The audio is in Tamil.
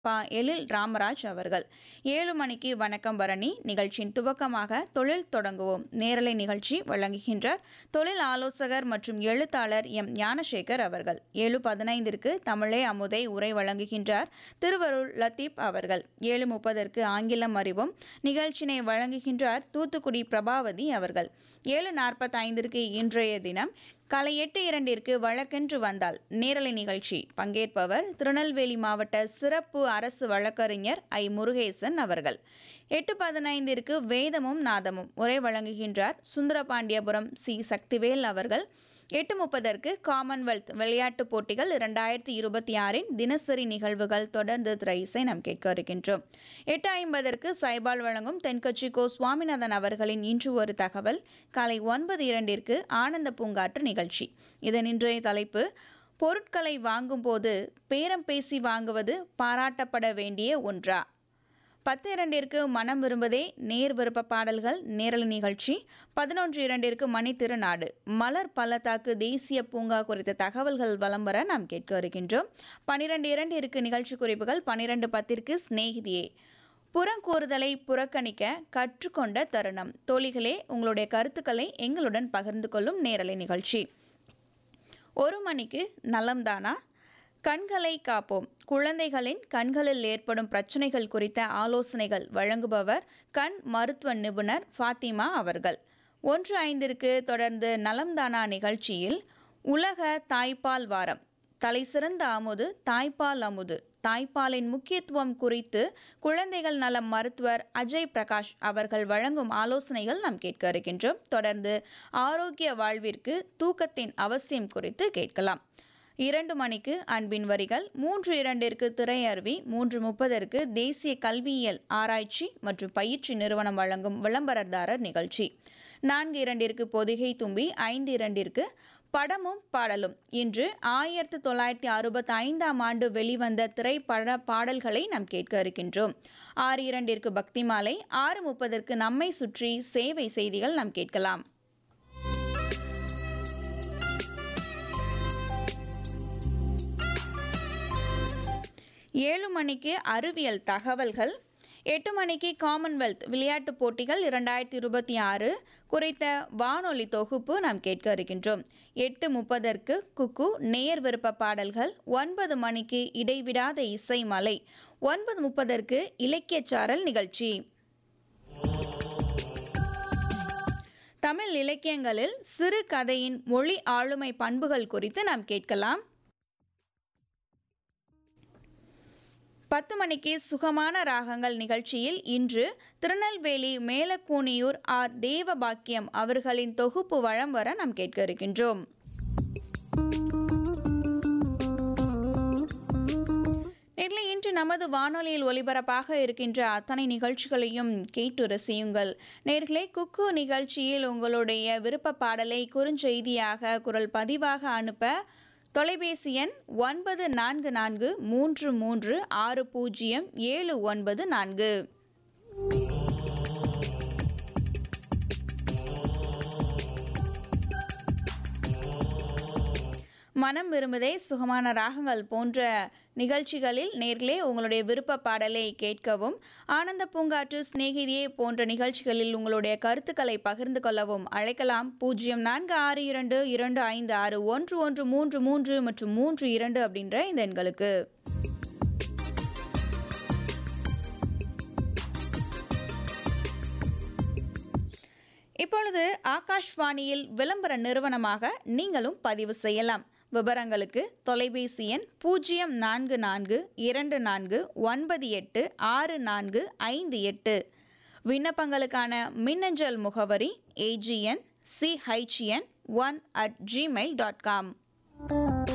பா எழில் ராமராஜ் அவர்கள் ஏழு மணிக்கு வணக்கம் பரணி நிகழ்ச்சியின் துவக்கமாக தொழில் தொடங்குவோம் நேரலை நிகழ்ச்சி வழங்குகின்றார் தொழில் ஆலோசகர் மற்றும் எழுத்தாளர் எம் ஞானசேகர் அவர்கள் ஏழு பதினைந்திற்கு தமிழே அமுதை உரை வழங்குகின்றார் திருவருள் லத்தீப் அவர்கள் ஏழு முப்பதற்கு ஆங்கிலம் அறிவும் நிகழ்ச்சினை வழங்குகின்றார் தூத்துக்குடி பிரபாவதி அவர்கள் ஏழு நாற்பத்தைந்திற்கு இன்றைய தினம் காலை எட்டு இரண்டிற்கு வழக்கென்று வந்தால் நேரலை நிகழ்ச்சி பங்கேற்பவர் திருநெல்வேலி மாவட்ட சிறப்பு அரசு வழக்கறிஞர் ஐ முருகேசன் அவர்கள் எட்டு பதினைந்திற்கு வேதமும் நாதமும் உரை வழங்குகின்றார் சுந்தரபாண்டியபுரம் சி சக்திவேல் அவர்கள் எட்டு முப்பதற்கு காமன்வெல்த் விளையாட்டுப் போட்டிகள் இரண்டாயிரத்தி இருபத்தி ஆறின் தினசரி நிகழ்வுகள் தொடர்ந்து திரை இசை நாம் கேட்க இருக்கின்றோம் எட்டு ஐம்பதற்கு சைபால் வழங்கும் தென்கட்சி கோ சுவாமிநாதன் அவர்களின் இன்று ஒரு தகவல் காலை ஒன்பது இரண்டிற்கு ஆனந்த பூங்காற்று நிகழ்ச்சி இதன் இன்றைய தலைப்பு பொருட்களை வாங்கும்போது பேரம் பேசி வாங்குவது பாராட்டப்பட வேண்டிய ஒன்றா பத்து இரண்டிற்கு மனம் விரும்பதே நேர் விருப்ப பாடல்கள் நேரல் நிகழ்ச்சி பதினொன்று இரண்டிற்கு மணி திருநாடு மலர் பள்ளத்தாக்கு தேசிய பூங்கா குறித்த தகவல்கள் வலம் வர நாம் கேட்க இருக்கின்றோம் பனிரெண்டு இரண்டிற்கு நிகழ்ச்சி குறிப்புகள் பனிரெண்டு பத்திற்கு சிநேகிதியே புறங்கூறுதலை புறக்கணிக்க கற்றுக்கொண்ட தருணம் தோழிகளே உங்களுடைய கருத்துக்களை எங்களுடன் பகிர்ந்து கொள்ளும் நேரலை நிகழ்ச்சி ஒரு மணிக்கு நலம்தானா கண்களை காப்போம் குழந்தைகளின் கண்களில் ஏற்படும் பிரச்சனைகள் குறித்த ஆலோசனைகள் வழங்குபவர் கண் மருத்துவ நிபுணர் ஃபாத்திமா அவர்கள் ஒன்று ஐந்திற்கு தொடர்ந்து நலம்தானா நிகழ்ச்சியில் உலக தாய்ப்பால் வாரம் தலை சிறந்த அமுது தாய்ப்பால் அமுது தாய்ப்பாலின் முக்கியத்துவம் குறித்து குழந்தைகள் நலம் மருத்துவர் அஜய் பிரகாஷ் அவர்கள் வழங்கும் ஆலோசனைகள் நாம் கேட்க இருக்கின்றோம் தொடர்ந்து ஆரோக்கிய வாழ்விற்கு தூக்கத்தின் அவசியம் குறித்து கேட்கலாம் இரண்டு மணிக்கு அன்பின் வரிகள் மூன்று இரண்டிற்கு திரையருவி மூன்று முப்பதற்கு தேசிய கல்வியியல் ஆராய்ச்சி மற்றும் பயிற்சி நிறுவனம் வழங்கும் விளம்பரதாரர் நிகழ்ச்சி நான்கு இரண்டிற்கு பொதிகை தும்பி ஐந்து இரண்டிற்கு படமும் பாடலும் இன்று ஆயிரத்தி தொள்ளாயிரத்தி அறுபத்தி ஐந்தாம் ஆண்டு வெளிவந்த திரைப்பட பாடல்களை நாம் கேட்க இருக்கின்றோம் ஆறு இரண்டிற்கு பக்தி மாலை ஆறு முப்பதற்கு நம்மை சுற்றி சேவை செய்திகள் நாம் கேட்கலாம் ஏழு மணிக்கு அறிவியல் தகவல்கள் எட்டு மணிக்கு காமன்வெல்த் விளையாட்டுப் போட்டிகள் இரண்டாயிரத்தி இருபத்தி ஆறு குறித்த வானொலி தொகுப்பு நாம் கேட்க இருக்கின்றோம் எட்டு முப்பதற்கு குக்கு நேர் விருப்ப பாடல்கள் ஒன்பது மணிக்கு இடைவிடாத இசை மலை ஒன்பது முப்பதற்கு இலக்கியச்சாரல் நிகழ்ச்சி தமிழ் இலக்கியங்களில் சிறு கதையின் மொழி ஆளுமை பண்புகள் குறித்து நாம் கேட்கலாம் பத்து மணிக்கு சுகமான ராகங்கள் நிகழ்ச்சியில் இன்று திருநெல்வேலி மேலக்கூனியூர் ஆர் தேவபாக்கியம் அவர்களின் தொகுப்பு வளம் வர நாம் கேட்க இருக்கின்றோம் நேரில் இன்று நமது வானொலியில் ஒலிபரப்பாக இருக்கின்ற அத்தனை நிகழ்ச்சிகளையும் கேட்டு ரசியுங்கள் நேர்களே குக்கு நிகழ்ச்சியில் உங்களுடைய விருப்ப பாடலை குறுஞ்செய்தியாக குரல் பதிவாக அனுப்ப தொலைபேசி எண் ஒன்பது நான்கு நான்கு மூன்று மூன்று ஆறு பூஜ்ஜியம் ஏழு ஒன்பது நான்கு மனம் விரும்புதே சுகமான ராகங்கள் போன்ற நிகழ்ச்சிகளில் நேர்களே உங்களுடைய விருப்ப பாடலை கேட்கவும் ஆனந்த பூங்காற்று சிநேகிதியே போன்ற நிகழ்ச்சிகளில் உங்களுடைய கருத்துக்களை பகிர்ந்து கொள்ளவும் அழைக்கலாம் பூஜ்ஜியம் நான்கு ஆறு இரண்டு இரண்டு ஐந்து ஆறு ஒன்று ஒன்று மூன்று மூன்று மற்றும் மூன்று இரண்டு அப்படின்ற இந்த எண்களுக்கு இப்பொழுது ஆகாஷ்வாணியில் விளம்பர நிறுவனமாக நீங்களும் பதிவு செய்யலாம் விவரங்களுக்கு தொலைபேசி எண் பூஜ்ஜியம் நான்கு நான்கு இரண்டு நான்கு ஒன்பது எட்டு ஆறு நான்கு ஐந்து எட்டு விண்ணப்பங்களுக்கான மின்னஞ்சல் முகவரி A G N C H N one at Gmail dot com